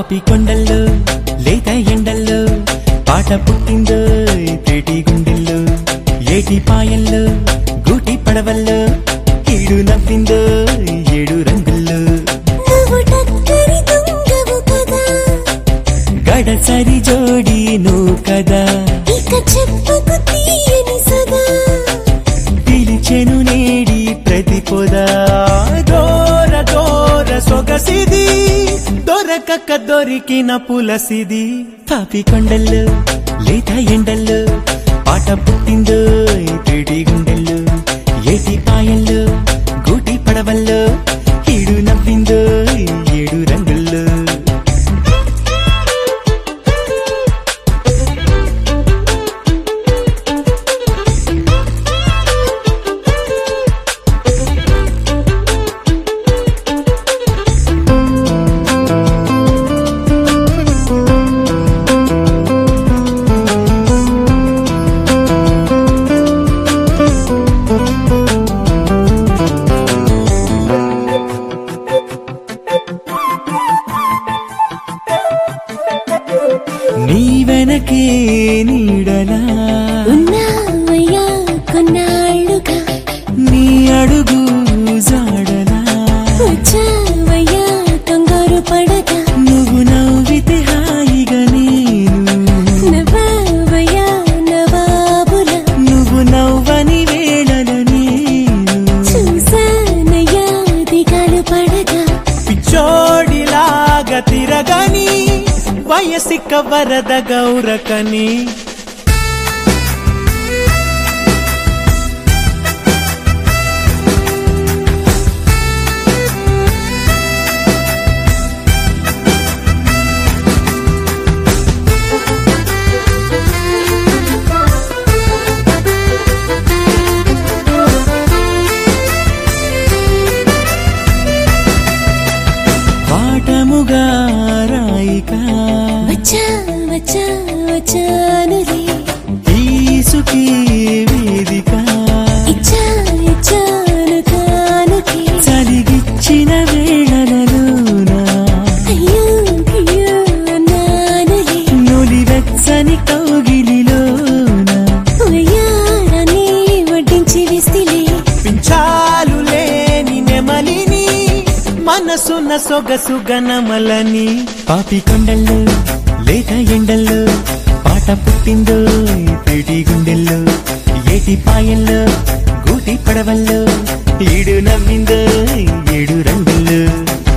పాపి కొండల్లో లేత ఎండల్లో పాట పుట్టిందో తేటి గుండెల్లో ఏటి పాయల్లో గూటి పడవల్లో ఈడు నవ్విందో ఏడు రంగుల్లో నువ్వు టక్కరి దొంగవు కదా గడసరి జోడి నువ్వు కదా ఇక చెప్పుకు తీయని సదా పిలిచెను నేడి ప్రతిపోదా దోర దోర సొగసిది దొరకక దొరికిన పులసిది పాపి కొండల్లో లేత ఎండల్లో పాట పుట్టిందో తిడి గుండెల్లో ఏటి పాయల్లో గూటి పడవల్లో ఈడు నవ్విందో ఏడు రంగుల్లో నీ వెనకే నీడలా ఉన్నావయ్యా కొన్నాళ్ళుగా నీ అడుగు జాడలా వచ్చావయ్యా కంగారు పడగా నువ్వు నవ్వితే హాయిగా నేను నవ్వావయ్యా నవాబుల నువ్వు నవ్వని వేళల నేను చూసానయ్యా దిగాలు పడగా పిచ్చోడిలాగా తిరగని వయసిక వరద గౌరకని పాఠముగా రాయిక వచ్చా వచ్చా వచ్చానులే ఈసుకి వేదిక ఇచ్చా ఇచ్చాను కానుకే చలిగిచ్చిన వేళలలోన అయ్యో అయ్యో నానులే నులివెచ్చని కౌగిలిలోన ఉయ్యాలని వడ్డించి విస్తిలే పించాలు లేని నెమలిని మనసున్న సొగసు గనమలని పాపి కొండల్లో లేత ఎండల్లో పాట పుట్టిందో తేటి గుండెల్లో ఏటి పాయల్లో గూటి పడవల్లో ఈడు నవ్విందో ఏడు రంగుల్లో